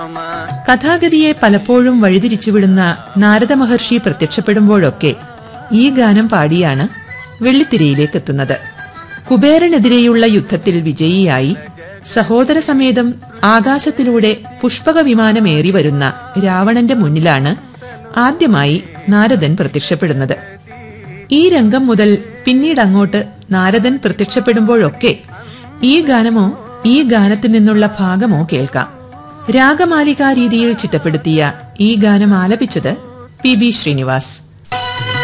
കഥാഗതിയെ പലപ്പോഴും വഴിതിരിച്ചുവിടുന്ന നാരദ മഹർഷി പ്രത്യക്ഷപ്പെടുമ്പോഴൊക്കെ ഈ ഗാനം പാടിയാണ് വെള്ളിത്തിരയിലേക്കെത്തുന്നത് കുബേരനെതിരെയുള്ള യുദ്ധത്തിൽ വിജയിയായി സഹോദര സമേതം ആകാശത്തിലൂടെ പുഷ്പക വിമാനമേറി വരുന്ന രാവണന്റെ മുന്നിലാണ് ആദ്യമായി നാരദൻ പ്രത്യക്ഷപ്പെടുന്നത് ഈ രംഗം മുതൽ പിന്നീട് അങ്ങോട്ട് നാരദൻ പ്രത്യക്ഷപ്പെടുമ്പോഴൊക്കെ ഈ ഗാനമോ ഈ ഗാനത്തിൽ നിന്നുള്ള ഭാഗമോ കേൾക്കാം രാഗമാലികാ രീതിയിൽ ചിട്ടപ്പെടുത്തിയ ഈ ഗാനം ആലപിച്ചത് പി ബി ശ്രീനിവാസ്